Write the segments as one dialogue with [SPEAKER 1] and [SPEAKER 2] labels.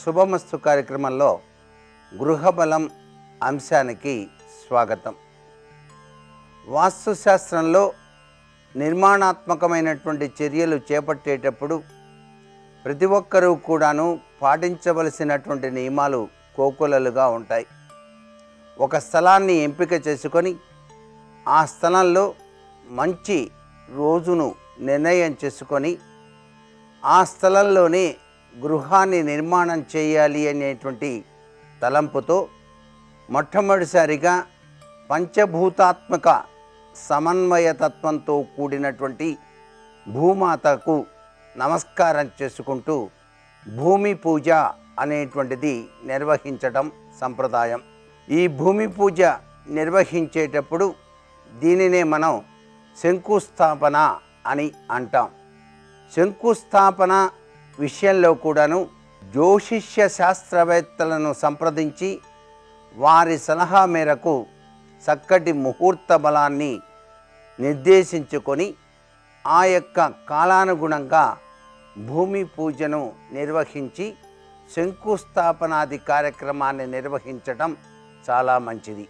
[SPEAKER 1] శుభమస్తు కార్యక్రమంలో గృహబలం అంశానికి స్వాగతం వాస్తుశాస్త్రంలో నిర్మాణాత్మకమైనటువంటి చర్యలు చేపట్టేటప్పుడు ప్రతి ఒక్కరూ కూడాను పాటించవలసినటువంటి నియమాలు కోకొలలుగా ఉంటాయి ఒక స్థలాన్ని ఎంపిక చేసుకొని ఆ స్థలంలో మంచి రోజును నిర్ణయం చేసుకొని ఆ స్థలంలోనే గృహాన్ని నిర్మాణం చేయాలి అనేటువంటి తలంపుతో మొట్టమొదటిసారిగా పంచభూతాత్మక సమన్వయతత్వంతో కూడినటువంటి భూమాతకు నమస్కారం చేసుకుంటూ భూమి పూజ అనేటువంటిది నిర్వహించడం సంప్రదాయం ఈ భూమి పూజ నిర్వహించేటప్పుడు దీనినే మనం శంకుస్థాపన అని అంటాం శంకుస్థాపన విషయంలో కూడాను జ్యోతిష్య శాస్త్రవేత్తలను సంప్రదించి వారి సలహా మేరకు చక్కటి ముహూర్త బలాన్ని నిర్దేశించుకొని ఆ యొక్క కాలానుగుణంగా భూమి పూజను నిర్వహించి శంకుస్థాపనాది కార్యక్రమాన్ని నిర్వహించటం చాలా మంచిది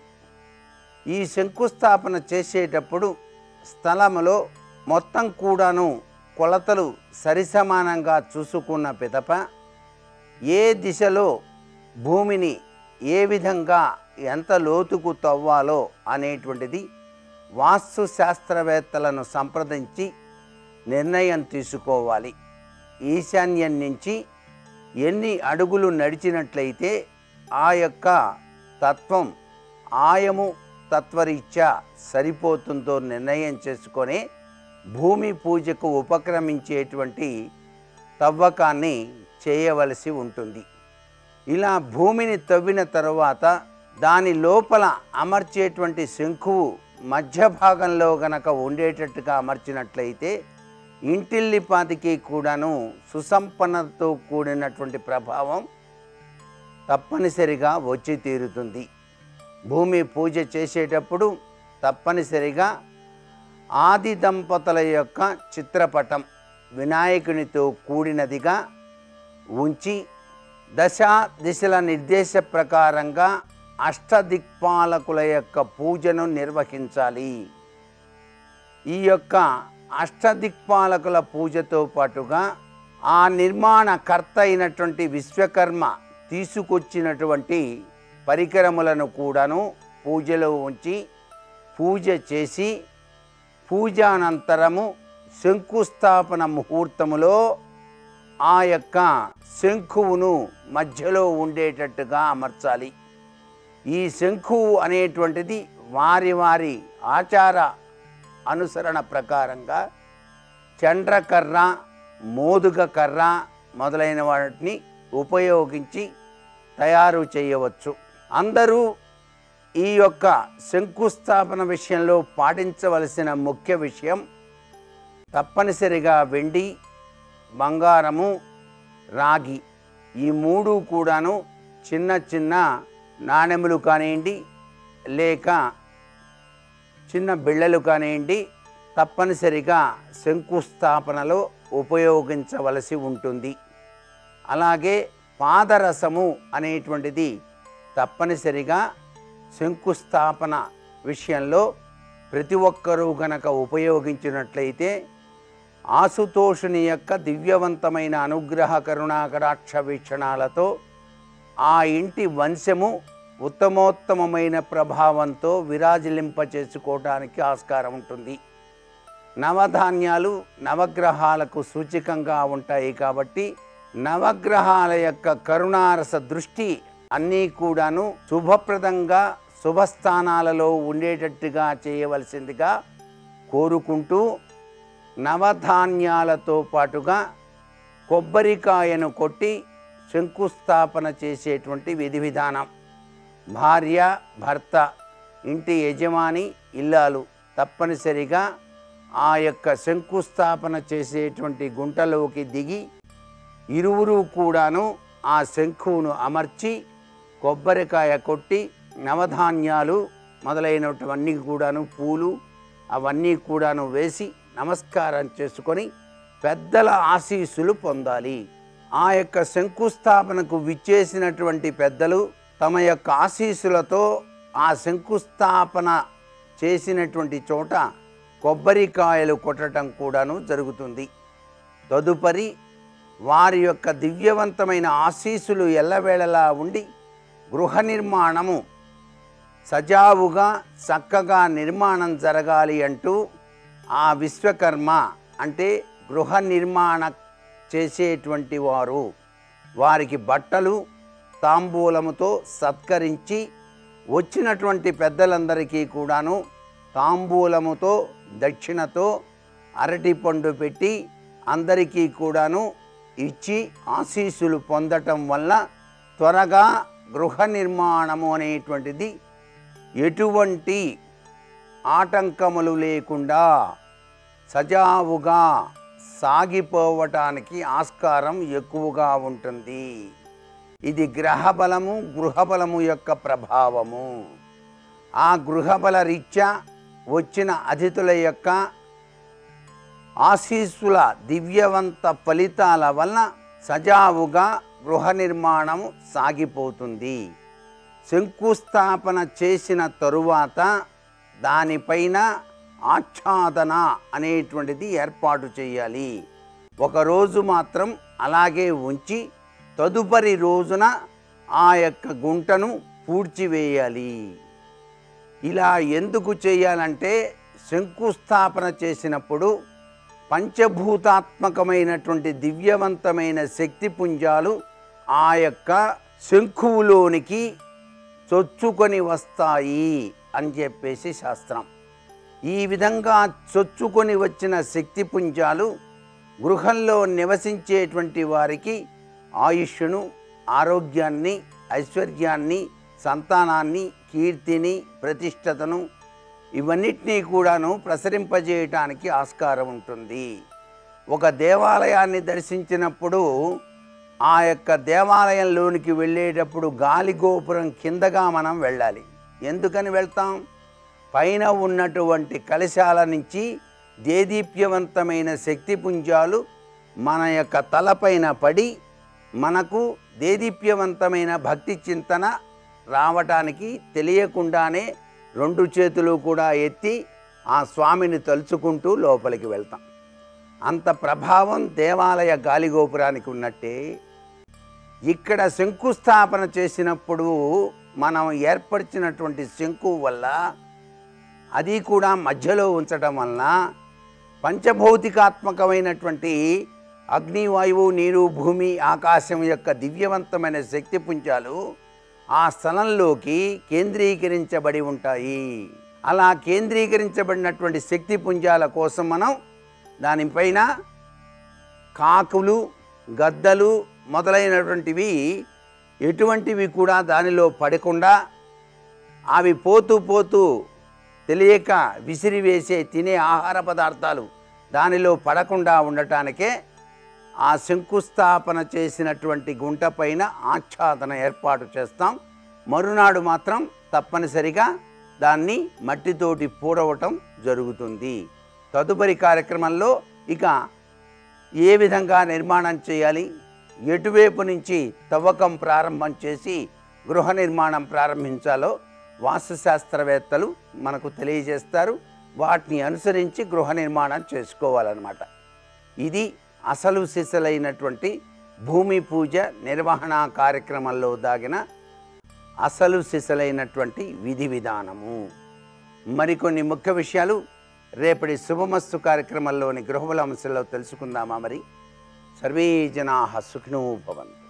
[SPEAKER 1] ఈ శంకుస్థాపన చేసేటప్పుడు స్థలములో మొత్తం కూడాను కొలతలు సరిసమానంగా చూసుకున్న పిదప ఏ దిశలో భూమిని ఏ విధంగా ఎంత లోతుకు తవ్వాలో అనేటువంటిది వాస్తు శాస్త్రవేత్తలను సంప్రదించి నిర్ణయం తీసుకోవాలి ఈశాన్యం నుంచి ఎన్ని అడుగులు నడిచినట్లయితే ఆ యొక్క తత్వం ఆయము తత్వరీత్యా సరిపోతుందో నిర్ణయం చేసుకొని భూమి పూజకు ఉపక్రమించేటువంటి తవ్వకాన్ని చేయవలసి ఉంటుంది ఇలా భూమిని తవ్విన తరువాత దాని లోపల అమర్చేటువంటి శంకువు మధ్య భాగంలో గనక ఉండేటట్టుగా అమర్చినట్లయితే ఇంటిల్లిపాతికి కూడాను సుసంపన్నతతో కూడినటువంటి ప్రభావం తప్పనిసరిగా వచ్చి తీరుతుంది భూమి పూజ చేసేటప్పుడు తప్పనిసరిగా ఆది దంపతుల యొక్క చిత్రపటం వినాయకునితో కూడినదిగా ఉంచి దశ దిశల నిర్దేశ ప్రకారంగా అష్టదిక్పాలకుల యొక్క పూజను నిర్వహించాలి ఈ యొక్క అష్టదిక్పాలకుల పూజతో పాటుగా ఆ నిర్మాణ కర్త అయినటువంటి విశ్వకర్మ తీసుకొచ్చినటువంటి పరికరములను కూడాను పూజలో ఉంచి పూజ చేసి పూజానంతరము శంకుస్థాపన ముహూర్తములో ఆ యొక్క శంఖువును మధ్యలో ఉండేటట్టుగా అమర్చాలి ఈ శంఖువు అనేటువంటిది వారి వారి ఆచార అనుసరణ ప్రకారంగా చండ్రకర్ర మోదుగ కర్ర మొదలైన వాటిని ఉపయోగించి తయారు చేయవచ్చు అందరూ ఈ యొక్క శంకుస్థాపన విషయంలో పాటించవలసిన ముఖ్య విషయం తప్పనిసరిగా వెండి బంగారము రాగి ఈ మూడు కూడాను చిన్న చిన్న నాణెములు కానివ్వండి లేక చిన్న బిళ్ళలు కానివ్వండి తప్పనిసరిగా శంకుస్థాపనలో ఉపయోగించవలసి ఉంటుంది అలాగే పాదరసము అనేటువంటిది తప్పనిసరిగా శంకుస్థాపన విషయంలో ప్రతి ఒక్కరూ గనక ఉపయోగించినట్లయితే ఆశుతోషుని యొక్క దివ్యవంతమైన అనుగ్రహ కరుణాకటాక్ష వీక్షణాలతో ఆ ఇంటి వంశము ఉత్తమోత్తమమైన ప్రభావంతో విరాజిలింప చేసుకోవడానికి ఆస్కారం ఉంటుంది నవధాన్యాలు నవగ్రహాలకు సూచికంగా ఉంటాయి కాబట్టి నవగ్రహాల యొక్క కరుణారస దృష్టి అన్నీ కూడాను శుభప్రదంగా శుభస్థానాలలో ఉండేటట్టుగా చేయవలసిందిగా కోరుకుంటూ నవధాన్యాలతో పాటుగా కొబ్బరికాయను కొట్టి శంకుస్థాపన చేసేటువంటి విధి విధానం భార్య భర్త ఇంటి యజమాని ఇల్లాలు తప్పనిసరిగా ఆ యొక్క శంకుస్థాపన చేసేటువంటి గుంటలోకి దిగి ఇరువురు కూడాను ఆ శంఖువును అమర్చి కొబ్బరికాయ కొట్టి నవధాన్యాలు మొదలైనటువన్నీ కూడాను పూలు అవన్నీ కూడాను వేసి నమస్కారం చేసుకొని పెద్దల ఆశీస్సులు పొందాలి ఆ యొక్క శంకుస్థాపనకు విచ్చేసినటువంటి పెద్దలు తమ యొక్క ఆశీస్సులతో ఆ శంకుస్థాపన చేసినటువంటి చోట కొబ్బరికాయలు కొట్టడం కూడాను జరుగుతుంది తదుపరి వారి యొక్క దివ్యవంతమైన ఆశీస్సులు ఎల్లవేళలా ఉండి గృహ నిర్మాణము సజావుగా చక్కగా నిర్మాణం జరగాలి అంటూ ఆ విశ్వకర్మ అంటే గృహ నిర్మాణ చేసేటువంటి వారు వారికి బట్టలు తాంబూలముతో సత్కరించి వచ్చినటువంటి పెద్దలందరికీ కూడాను తాంబూలముతో దక్షిణతో అరటిపండు పెట్టి అందరికీ కూడాను ఇచ్చి ఆశీస్సులు పొందటం వల్ల త్వరగా గృహ నిర్మాణము అనేటువంటిది ఎటువంటి ఆటంకములు లేకుండా సజావుగా సాగిపోవటానికి ఆస్కారం ఎక్కువగా ఉంటుంది ఇది గ్రహబలము గృహబలము యొక్క ప్రభావము ఆ గృహబల రీత్యా వచ్చిన అతిథుల యొక్క ఆశీస్సుల దివ్యవంత ఫలితాల వలన సజావుగా గృహ నిర్మాణము సాగిపోతుంది శంకుస్థాపన చేసిన తరువాత దానిపైన ఆచ్ఛాదన అనేటువంటిది ఏర్పాటు చేయాలి ఒకరోజు మాత్రం అలాగే ఉంచి తదుపరి రోజున ఆ యొక్క గుంటను పూడ్చివేయాలి ఇలా ఎందుకు చేయాలంటే శంకుస్థాపన చేసినప్పుడు పంచభూతాత్మకమైనటువంటి దివ్యవంతమైన శక్తి పుంజాలు ఆ యొక్క శంఖువులోనికి చొచ్చుకొని వస్తాయి అని చెప్పేసి శాస్త్రం ఈ విధంగా చొచ్చుకొని వచ్చిన శక్తి పుంజాలు గృహంలో నివసించేటువంటి వారికి ఆయుష్ను ఆరోగ్యాన్ని ఐశ్వర్యాన్ని సంతానాన్ని కీర్తిని ప్రతిష్టతను ఇవన్నిటినీ కూడాను ప్రసరింపజేయటానికి ఆస్కారం ఉంటుంది ఒక దేవాలయాన్ని దర్శించినప్పుడు ఆ యొక్క దేవాలయంలోనికి వెళ్ళేటప్పుడు గాలి గోపురం కిందగా మనం వెళ్ళాలి ఎందుకని వెళ్తాం పైన ఉన్నటువంటి కలశాల నుంచి దేదీప్యవంతమైన శక్తి పుంజాలు మన యొక్క తలపైన పడి మనకు దేదీప్యవంతమైన భక్తి చింతన రావటానికి తెలియకుండానే రెండు చేతులు కూడా ఎత్తి ఆ స్వామిని తలుచుకుంటూ లోపలికి వెళ్తాం అంత ప్రభావం దేవాలయ గాలిగోపురానికి ఉన్నట్టే ఇక్కడ శంకుస్థాపన చేసినప్పుడు మనం ఏర్పరిచినటువంటి శంకు వల్ల అది కూడా మధ్యలో ఉంచడం వలన పంచభౌతికాత్మకమైనటువంటి అగ్ని వాయువు నీరు భూమి ఆకాశం యొక్క దివ్యవంతమైన శక్తి పుంజాలు ఆ స్థలంలోకి కేంద్రీకరించబడి ఉంటాయి అలా కేంద్రీకరించబడినటువంటి శక్తి పుంజాల కోసం మనం దానిపైన కాకులు గద్దలు మొదలైనటువంటివి ఎటువంటివి కూడా దానిలో పడకుండా అవి పోతూ పోతూ తెలియక విసిరివేసే తినే ఆహార పదార్థాలు దానిలో పడకుండా ఉండటానికే ఆ శంకుస్థాపన చేసినటువంటి గుంట పైన ఆచ్ఛాదన ఏర్పాటు చేస్తాం మరునాడు మాత్రం తప్పనిసరిగా దాన్ని మట్టితోటి పూడవటం జరుగుతుంది తదుపరి కార్యక్రమంలో ఇక ఏ విధంగా నిర్మాణం చేయాలి ఎటువైపు నుంచి తవ్వకం ప్రారంభం చేసి గృహ నిర్మాణం ప్రారంభించాలో వాస్తుశాస్త్రవేత్తలు మనకు తెలియజేస్తారు వాటిని అనుసరించి గృహ నిర్మాణం చేసుకోవాలన్నమాట ఇది అసలు సిసలైనటువంటి భూమి పూజ నిర్వహణ కార్యక్రమంలో దాగిన అసలు సిసలైనటువంటి విధి విధానము మరికొన్ని ముఖ్య విషయాలు రేపటి శుభమస్తు కార్యక్రమంలోని గృహబల అంశంలో తెలుసుకుందామా మరి సర్వే జనా సుఖినో భవంతు